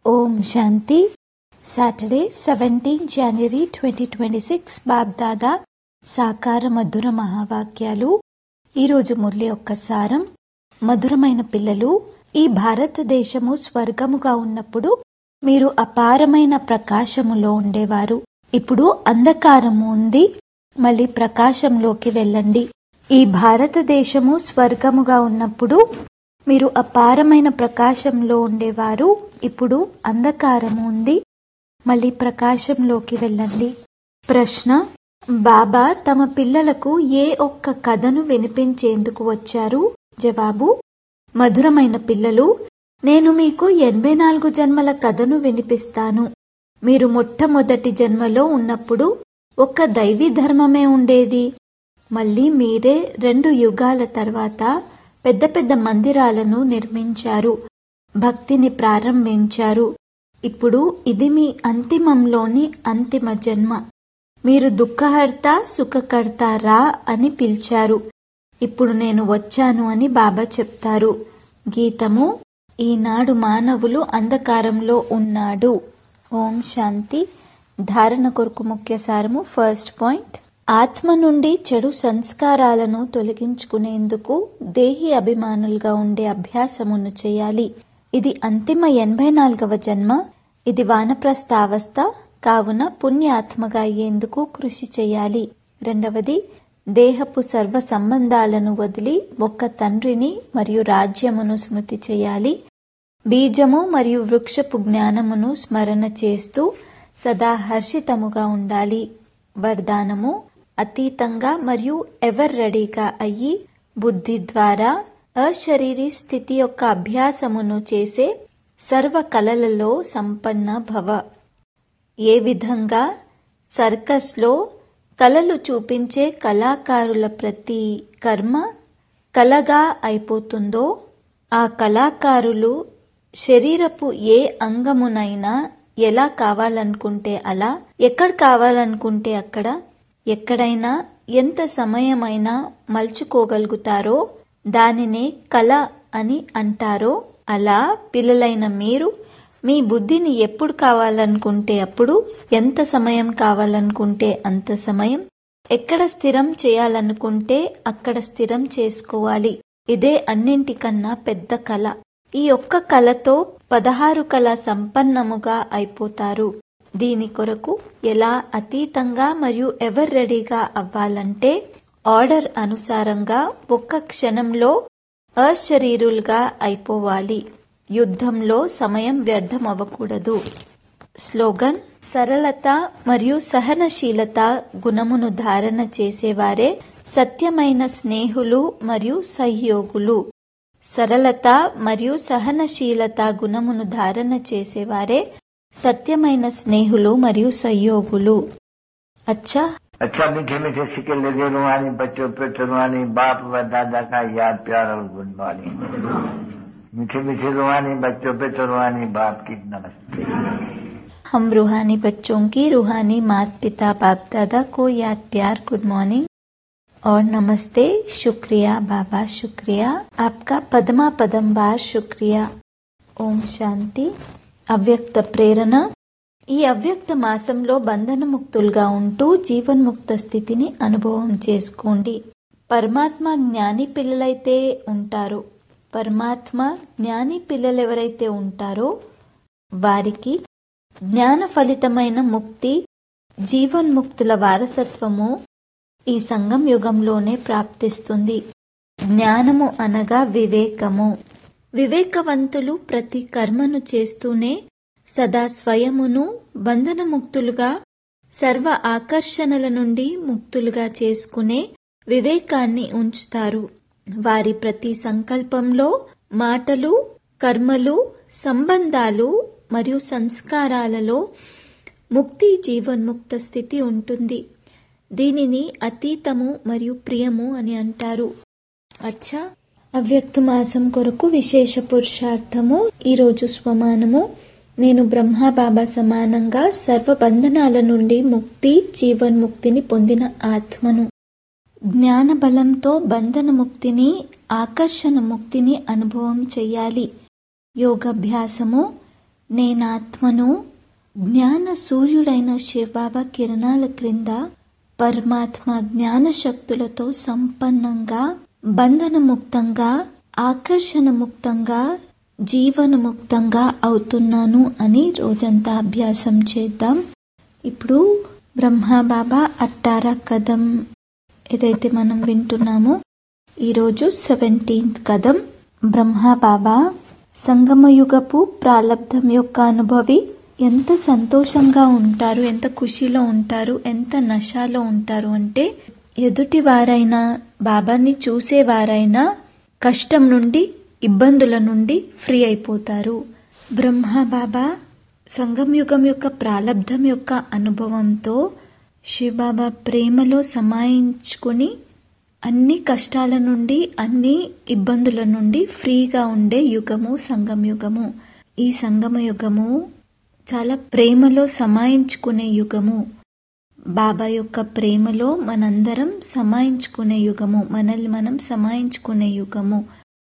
ఓం Shanti Saturday seventeen January twenty twenty six Bapdada సాకార మధుర మహావాక్యాలు ఈరోజు మురళి యొక్క సారం మధురమైన పిల్లలు ఈ భారతదేశము స్వర్గముగా ఉన్నప్పుడు మీరు అపారమైన ప్రకాశములో ఉండేవారు ఇప్పుడు అంధకారము ఉంది మళ్ళీ ప్రకాశంలోకి వెళ్ళండి ఈ భారతదేశము స్వర్గముగా ఉన్నప్పుడు మీరు అపారమైన ప్రకాశంలో ఉండేవారు ఇప్పుడు అంధకారము ఉంది మళ్ళీ ప్రకాశంలోకి వెళ్ళండి ప్రశ్న బాబా తమ పిల్లలకు ఏ ఒక్క కథను వినిపించేందుకు వచ్చారు జవాబు మధురమైన పిల్లలు నేను మీకు ఎనభై నాలుగు జన్మల కథను వినిపిస్తాను మీరు మొట్టమొదటి జన్మలో ఉన్నప్పుడు ఒక్క దైవీ ధర్మమే ఉండేది మళ్ళీ మీరే రెండు యుగాల తర్వాత పెద్ద పెద్ద మందిరాలను నిర్మించారు భక్తిని ప్రారంభించారు ఇప్పుడు ఇది మీ అంతిమంలోని అంతిమ జన్మ మీరు దుఃఖహర్త సుఖకర్త రా అని పిలిచారు ఇప్పుడు నేను వచ్చాను అని బాబా చెప్తారు గీతము ఈనాడు మానవులు అంధకారంలో ఉన్నాడు ఓం శాంతి ధారణ కొరకు ముఖ్య సారము ఫస్ట్ పాయింట్ ఆత్మ నుండి చెడు సంస్కారాలను తొలగించుకునేందుకు దేహి అభిమానులుగా ఉండే అభ్యాసమును చేయాలి ఇది అంతిమ ఎనభై నాలుగవ జన్మ ఇది వానప్రస్థావస్థ కావున పుణ్యాత్మగా అయ్యేందుకు కృషి చేయాలి రెండవది దేహపు సర్వ సంబంధాలను వదిలి ఒక్క తండ్రిని మరియు రాజ్యమును స్మృతి చేయాలి బీజము మరియు వృక్షపు జ్ఞానమును స్మరణ చేస్తూ సదా హర్షితముగా ఉండాలి వరదానము అతీతంగా మరియు ఎవర్ రెడీగా అయ్యి బుద్ధి ద్వారా అశరీరీ స్థితి యొక్క అభ్యాసమును చేసే సర్వ కళలలో సంపన్న భవ ఏ విధంగా సర్కస్లో కళలు చూపించే కళాకారుల ప్రతి కర్మ కళగా అయిపోతుందో ఆ కళాకారులు శరీరపు ఏ అంగమునైనా ఎలా కావాలనుకుంటే అలా ఎక్కడ కావాలనుకుంటే అక్కడ ఎక్కడైనా ఎంత సమయమైనా మలుచుకోగలుగుతారో దానినే కళ అని అంటారో అలా పిల్లలైన మీరు మీ బుద్ధిని ఎప్పుడు కావాలనుకుంటే అప్పుడు ఎంత సమయం కావాలనుకుంటే అంత సమయం ఎక్కడ స్థిరం చేయాలనుకుంటే అక్కడ స్థిరం చేసుకోవాలి ఇదే అన్నింటికన్నా పెద్ద కళ ఈ ఒక్క కళతో పదహారు కళ సంపన్నముగా అయిపోతారు దీని కొరకు ఎలా అతీతంగా మరియు ఎవర్ రెడీగా అవ్వాలంటే ఆర్డర్ అనుసారంగా ఒక్క క్షణంలో అశరీరులుగా అయిపోవాలి యుద్ధంలో సమయం వ్యర్థం అవ్వకూడదు స్లోగన్ సరళత మరియు సహనశీలత గుణమును ధారణ చేసేవారే సత్యమైన స్నేహులు మరియు సహయోగులు సరళత మరియు సహనశీలత గుణమును ధారణ చేసేవారే సత్యమైన స్నేహులు మరియు సహయోగులు అచ్చా अच्छा मीठे मीठे सिक्के लगे रुहानी बच्चों पे रुहानी बाप व दादा का याद प्यार और गुड मॉर्निंग मीठे मीठे रुहानी बच्चों पे रुहानी बाप की नमस्ते हम रूहानी बच्चों की रूहानी मात पिता बाप दादा को याद प्यार गुड मॉर्निंग और नमस्ते शुक्रिया बाबा शुक्रिया आपका पदमा पदम बार शुक्रिया ఓం శాంతి అవ్యక్త ప్రేరణ ఈ అవ్యక్త మాసంలో బంధనముక్తులుగా ఉంటూ జీవన్ముక్త స్థితిని అనుభవం చేసుకోండి పరమాత్మ జ్ఞాని పిల్లలైతే ఉంటారో పరమాత్మ జ్ఞాని పిల్లలు ఎవరైతే ఉంటారో వారికి జ్ఞాన ఫలితమైన ముక్తి జీవన్ముక్తుల వారసత్వము ఈ సంగం యుగంలోనే ప్రాప్తిస్తుంది జ్ఞానము అనగా వివేకము వివేకవంతులు ప్రతి కర్మను చేస్తూనే సదా స్వయమును బంధనముక్తులుగా సర్వ ఆకర్షణల నుండి ముక్తులుగా చేసుకునే వివేకాన్ని ఉంచుతారు వారి ప్రతి సంకల్పంలో మాటలు కర్మలు సంబంధాలు మరియు సంస్కారాలలో ముక్తి జీవన్ముక్త స్థితి ఉంటుంది దీనిని అతీతము మరియు ప్రియము అని అంటారు అచ్చా అవ్యక్త మాసం కొరకు విశేష పురుషార్థము ఈరోజు స్వమానము నేను బ్రహ్మబాబా సమానంగా సర్వ బంధనాల నుండి ముక్తి జీవన్ముక్తిని పొందిన ఆత్మను జ్ఞాన బలంతో బంధన ముక్తిని ఆకర్షణ ముక్తిని అనుభవం చెయ్యాలి యోగాభ్యాసము నేనాత్మను జ్ఞాన సూర్యుడైన శివబాబా కిరణాల క్రింద పరమాత్మ జ్ఞాన శక్తులతో సంపన్నంగా బంధనముక్తంగా ఆకర్షణముక్తంగా జీవనముక్తంగా అవుతున్నాను అని రోజంతా అభ్యాసం చేద్దాం ఇప్పుడు బ్రహ్మబాబా అట్టారా కదం ఏదైతే మనం వింటున్నామో ఈరోజు సెవెంటీన్త్ కదం బ్రహ్మబాబా సంగమయుగపు ప్రాలబ్ధం యొక్క అనుభవి ఎంత సంతోషంగా ఉంటారు ఎంత ఖుషిలో ఉంటారు ఎంత నశాలో ఉంటారు అంటే ఎదుటి వారైనా బాబాని చూసేవారైనా కష్టం నుండి ఇబ్బందుల నుండి ఫ్రీ అయిపోతారు బ్రహ్మ బాబా సంగం యుగం యొక్క ప్రాలబ్ధం యొక్క అనుభవంతో శివబాబా ప్రేమలో సమాయించుకుని అన్ని కష్టాల నుండి అన్ని ఇబ్బందుల నుండి ఫ్రీగా ఉండే యుగము సంగం యుగము ఈ సంగమ యుగము చాలా ప్రేమలో సమాయించుకునే యుగము బాబా యొక్క ప్రేమలో మనందరం సమాయించుకునే యుగము మనల్ని మనం సమాయించుకునే యుగము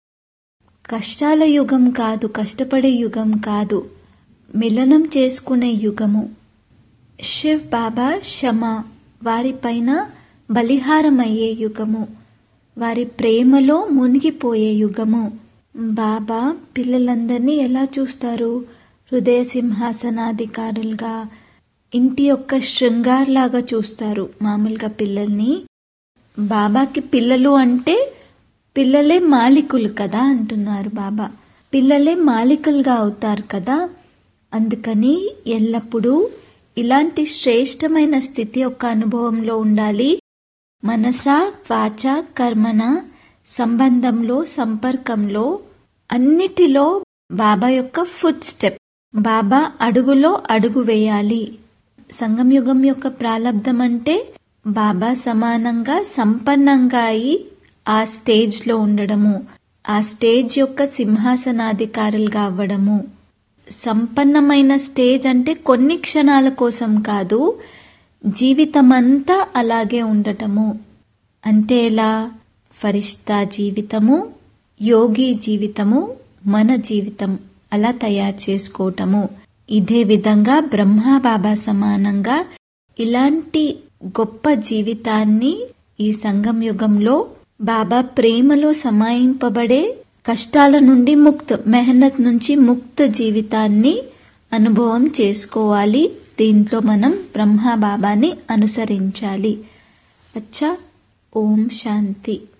కష్టాల యుగం కాదు కష్టపడే యుగం కాదు మిలనం చేసుకునే యుగము శివ్ బాబా క్షమ వారిపైన బలిహారమయ్యే యుగము వారి ప్రేమలో మునిగిపోయే యుగము బాబా పిల్లలందరినీ ఎలా చూస్తారు హృదయ సింహాసనాధికారులుగా ఇంటి యొక్క శృంగార్లాగా చూస్తారు మామూలుగా పిల్లల్ని బాబాకి పిల్లలు అంటే పిల్లలే మాలికులు కదా అంటున్నారు బాబా పిల్లలే మాలికలుగా అవుతారు కదా అందుకని ఎల్లప్పుడూ ఇలాంటి శ్రేష్టమైన స్థితి యొక్క అనుభవంలో ఉండాలి మనస వాచ కర్మన సంబంధంలో సంపర్కంలో అన్నిటిలో బాబా యొక్క ఫుట్ స్టెప్ బాబా అడుగులో అడుగు వేయాలి సంగమయుగం యొక్క ప్రాలబ్ధం అంటే బాబా సమానంగా సంపన్నంగా అయి ఆ స్టేజ్లో ఉండడము ఆ స్టేజ్ యొక్క సింహాసనాధికారులుగా అవ్వడము సంపన్నమైన స్టేజ్ అంటే కొన్ని క్షణాల కోసం కాదు జీవితమంతా అలాగే ఉండటము అంటే ఎలా ఫరిష్తా జీవితము యోగి జీవితము మన జీవితం అలా తయారు చేసుకోవటము ఇదే విధంగా బ్రహ్మ బాబా సమానంగా ఇలాంటి గొప్ప జీవితాన్ని ఈ సంగం యుగంలో బాబా ప్రేమలో సమాయింపబడే కష్టాల నుండి ముక్త మెహనత్ నుంచి ముక్త జీవితాన్ని అనుభవం చేసుకోవాలి దీంట్లో మనం బ్రహ్మ బాబాని అనుసరించాలి అచ్చా ఓం శాంతి